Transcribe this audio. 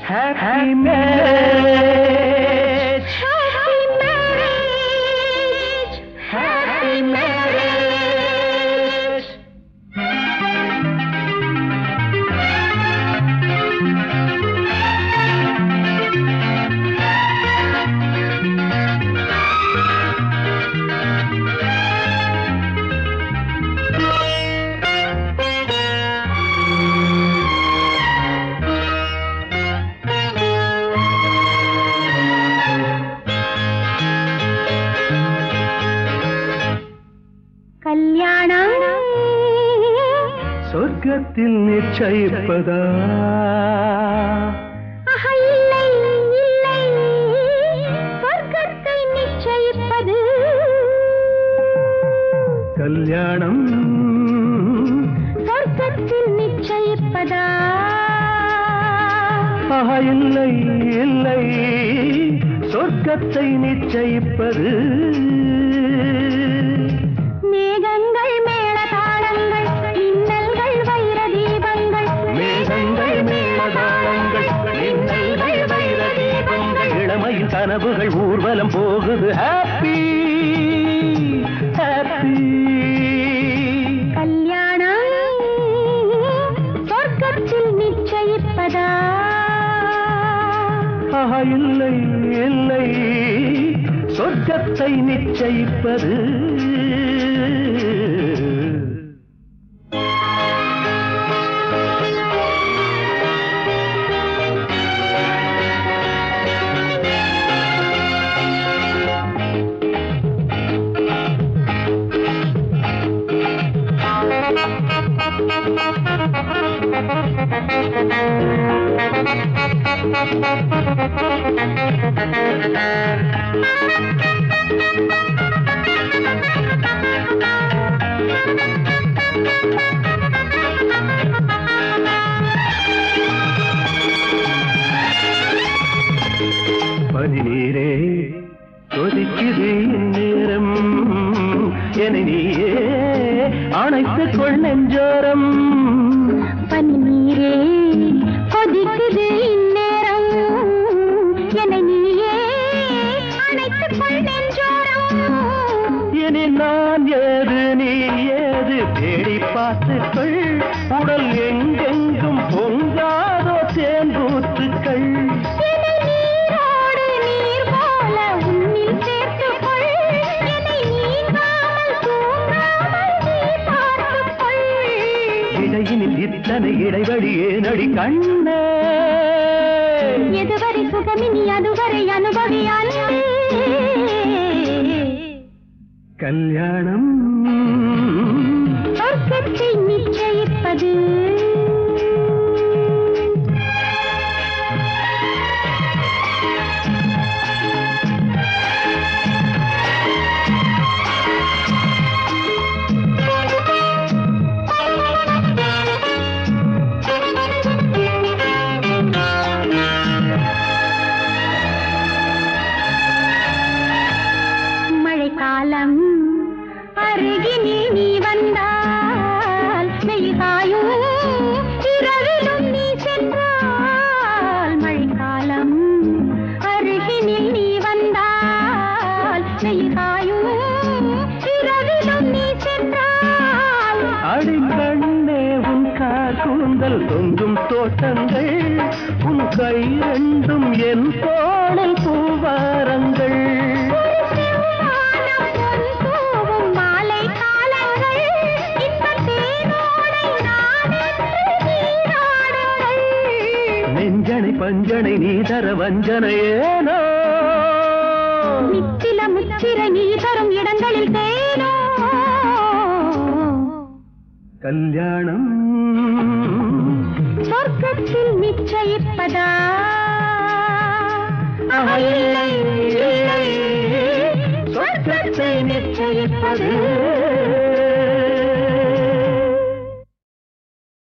happy marriage. Happy marriage. Happy marriage. கல்யாணம் சொர்க்கத்தில் நிச்சயிப்பதா ஆஹா, இல்லை இல்லை சொர்க்கத்தை நிச்சயிப்பது கல்யாணம் சொர்க்கத்தில் நிச்சயிப்பதா ஆஹா, இல்லை இல்லை சொர்க்கத்தை நிச்சயிப்பது மேகங்கள் மேளதாளங்கள் இன்னல்கள் வைர தீபங்கள் மேகங்கள் மேளதாளங்கள் மின்னல்கள் வைர தீபங்கள் இளமையின் கனவுகள் ஊர்வலம் போகுது ஹாப்பி ஹாப்பி கல்யாணம் சொர்க்கத்தில் நிச்சயிப்பதா ஆஹா, இல்லை இல்லை சொர்க்கத்தை நிச்சயிப்பது பனி நீரே கொதிக்குது நேரம் என நீயே அணைத்துக் கொள் நெஞ்சோரம் பனி நீரே கொதிக்குது இந்நேரம் என நீயே அணைத்துக் கொள் நெஞ்சோரம் இனி நான் ஏது நீ ஏது தேடி பார்த்துக்கள் உடல் எங்கெங்கும் பொங்காதோ தேன்பூத்துக்கள் என்னை நீரோடு நீர் போல உன்னில் சேர்த்துக் கொள். என்னை நீங்காமல் தூங்காமல் நீ பார்த்துக் கொள். இடையினில் இத்தனை இடைவெளி ஏனடி கண்ணே எதுவரை சுகமினி அதுவரை அனுபவி அன்பே. கல்யாணம் சொர்க்கத்தை நிச்சயிப்பது மழைக்காலம் அருகினில் நீ வந்தால் வெயில் காயும் இரவிலும் நீ சென்றால் மழைக்காலம் அருகினில் நீ வந்தால் வெயில் காயும் இரவிலும் நீ சென்றால் அடி கண்ணே உன் காக்கூந்தல் தொங்கும் தோட்டங்கள் உன் கை ரெண்டும் என் தோளில் பூவாரங்கள் ஒரு செவ்வானம் பொன் தூவும் மாலை காலங்கள் இன்பத் தேனோடை நாடென்று நீராடுங்கள் நெஞ்சனை பஞ்சனை நீ தர வஞ்சனை ஏனோ நித்தில முத்திர நீ தரும் இடங்களில் தேனோ கல்யாணம் சொர்க்கத்தில் நிச்சயிப்பதா ஆஹா, இல்லை, இல்லை, சொர்க்கத்தை நிச்சயிப்பது